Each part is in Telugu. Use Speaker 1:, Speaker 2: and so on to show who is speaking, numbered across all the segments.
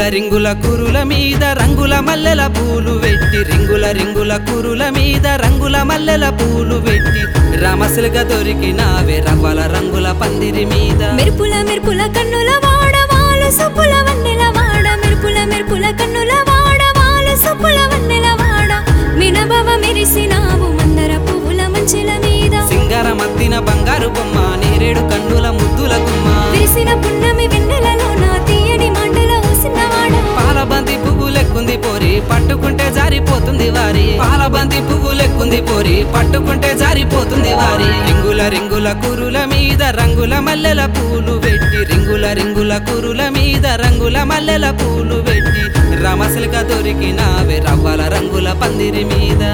Speaker 1: రింగుల రింగుల కురుల మీద రంగుల మల్లెల పూలు పెట్టి రింగుల రింగుల కురుల మీద రంగుల మల్లెల పూలు పెట్టి రామసిలుగా దొరికినావే రవ్వల రంగుల పందిరి మీద
Speaker 2: మెరుపుల మెరుపుల కన్నుల వాడ వాలు సొప్పుల వన్నెల వాడ మెరుపుల మెరుపుల కన్నుల వాడ వాలు సొప్పుల వన్నెల వాడ వినబవ మెరిసినావు మందర పువ్వుల మంచెల మీద
Speaker 1: సింగార మత్తిన బంగారు బొమ్మ నేరేడు కన్నుల ముద్దుల గుమ్మ
Speaker 2: విరిసిన పున్నమి వెన్నెలలో నా తీయడి మాటల ఊసినవాడ
Speaker 1: పాలబంతి పువ్వు లెక్కుంది పోరి పట్టుకుంటే జారిపోతుంది వారి పాలబంతి పువ్వు లెక్కుంది పోరి పట్టుకుంటే జారిపోతుంది వారి రింగుల రింగుల కురుల మీద రంగుల మల్లెల పూలు పెట్టి రింగుల రింగుల కురుల మీద రంగుల మల్లెల పూలు పెట్టి రమసలుగా దొరికినావే రవ్వల రంగుల పందిరి మీద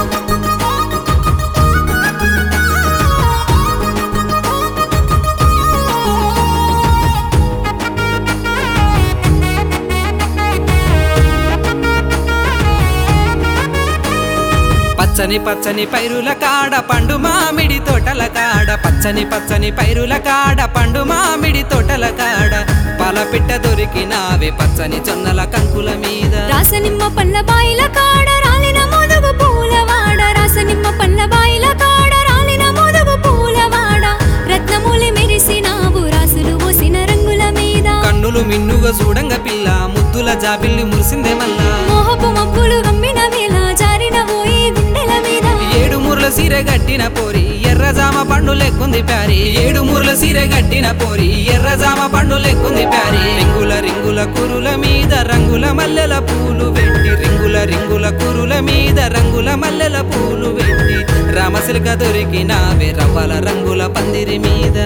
Speaker 1: పచ్చని పచ్చని పైరుల కాడ పండు మామిడి తోటల కాడ పచ్చని పచ్చని పైరుల కాడ పండు మామిడి తోటల కాడ పాలపిట్ట దొరికినావే పచ్చని జొన్నల కంకుల మీద
Speaker 2: రాసనిమ్మ పళ్ళ బాయిల కాడ రాలిన మోదుగు పూల వాడ రాసనిమ్మ పళ్ళ బాయిల కాడ రాలిన మోదుగు పూల వాడ రత్నమూలి మెరిసినావు రాసులు పోసిన రంగుల మీద
Speaker 1: కన్నులు మిన్నుగా చూడంగ పిల్ల ముద్దుల జాబిల్లి మురిసిందే మల్లా
Speaker 2: మోహపు మబ్బులు గమ్మిన వేళ జారిన పోయి గుండెల మీద
Speaker 1: ఏడు మూరల సీర గట్టిన పోరి ఎర్రజామ పండు లెక్కుంది ప్యారి ఏడు మూరల సీర గట్టిన పోరి ఎర్రజామ పండు లెక్కుంది ప్యారి రింగుల రింగుల కురుల మీద రంగుల మల్లెల పూలు పెట్టి రింగుల రింగుల కురుల మీద రంగుల మల్లెల పూలు పెట్టి రామసిలుక దొరికినావే రవ్వల రంగుల పందిరి మీద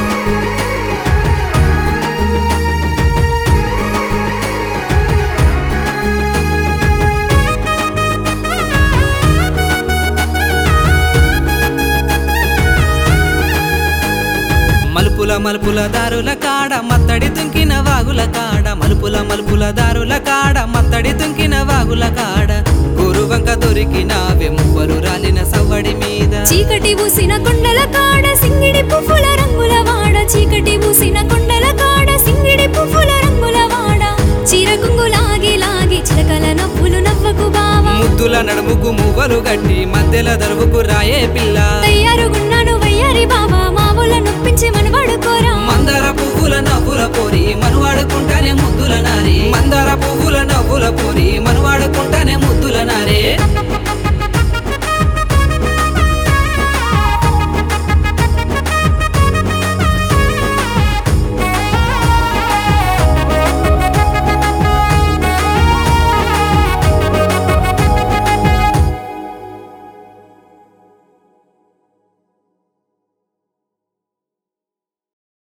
Speaker 1: మలుపుల మలుపుల దారుల కాడ మత్తడి తుంకిన వాగుల కాడ మలుపుల మలుపుల దారుల కాడ మత్తడి తుంకిన వాగుల కాడ గురువంక దొరికిన వెంపరు రాలిన సవ్వడి మీద
Speaker 2: చీకటి ఊసిన కొండల కాడ సింగిడి పువ్వుల రంగుల వాడ చీకటి ఊసిన కొండల కాడ సింగిడి పువ్వుల రంగుల వాడ చీర కొంగు లాగి లాగి చిలకల నవ్వులు నవ్వకు బావా
Speaker 1: ముద్దుల నడుముకు మువ్వలు గట్టి మధ్యల దరువుకు రాయే పిల్ల
Speaker 2: తయారుగున్నాను వయ్యారి బావా మావుల నొప్పించి మనవాడుకోరా
Speaker 1: మందార పువ్వుల నవ్వుల పోరి మనువాడుకుంటానే ముద్దుల నారి మందార పువ్వుల నవ్వుల పోరి మనువాడుకుంటానే ముద్దుల నారే